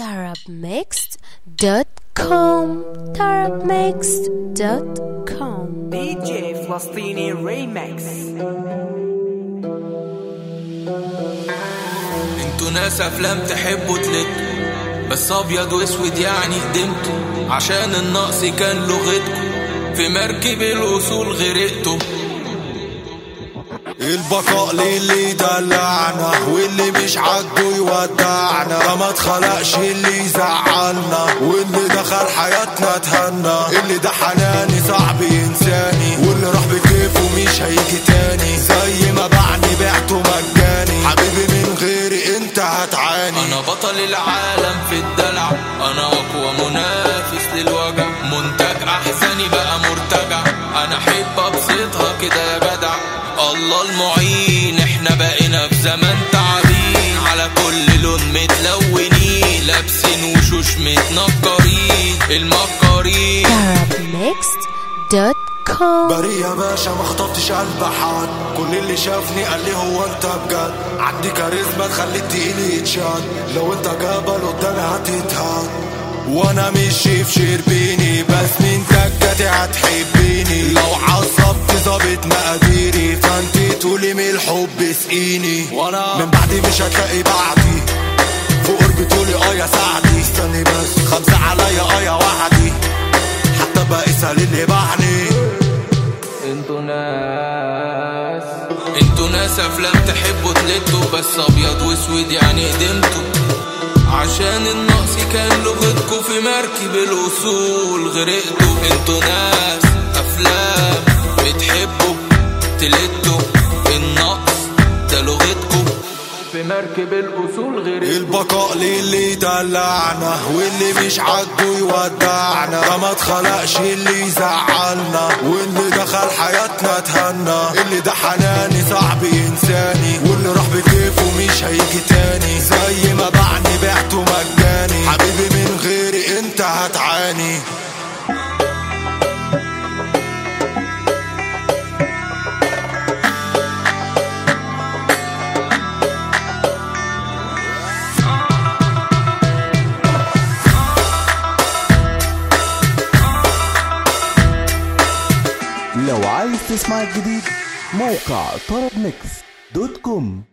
tarabmixed.com tarabmixed.com دي جي فلسطيني ريمكس انتوا ناس افلام تحبوا تلتوا بس ابيض واسود يعني هدمتوا عشان النقص كان لغتكم في مركب الاصول غرقتوا البقاء للي يدلعنا واللي مش عاجبه يودعنا ده ما اتخلقش اللي يزعلنا واللي دخل حياتنا تهنى اللي ده حناني صعب ينساني واللي راح بكيفه مش هيجي تاني زي ما باعني بعته مجاني حبيبي من غيري انت هتعاني انا بطل العالم في الدلع انا اقوى منافس للوجع منتج احزاني بقى مرتجع انا احب ابسطها كده يا جدع الله المعين احنا بقينا في زمان تعبين على كل لون متلونين لابسين وشوش متنكرين المكرين tarabmixed.com بريء يا باشا ما خطفتش قلب حد كل اللي شافني قال لي هو انت بجد عندي كاريزما تخلي التقيل يتشد لو انت جبل قدامي هتتهد وانا مش شايف شربيني بس من تكتي هتحبيني لو عصبت ظابط مقاديري فانت تقولي من الحب اسقيني وانا من بعدي مش هتلاقي بعدي فوق قربي تقولي اه يا سعدي استني بس خمسة عليا اه يا وعدي حتى بقيسها للي باعني انتوا ناس انتوا ناس افلام تحبوا تلتوا بس ابيض واسود يعني قدمتوا عشان النقص كان لغتكوا في مركب الاصول غرقتوا انتوا ناس افلام بتحبوا تلتوا النقص ده لغتكوا في مركب الاصول غرقتوا البقاء للي يدلعنا واللي مش عاجبه يودعنا ده ما اتخلقش اللي يزعلنا واللي دخل حياتنا تهنى اللي ده حناني صعب ينساني واللي راح بكيفه مش هيجي تاني زي ما باعني بعته مجاني حبيبي من غيري انت هتعاني لو عايز تسمع الجديد موقع طرب ميكس دوت كوم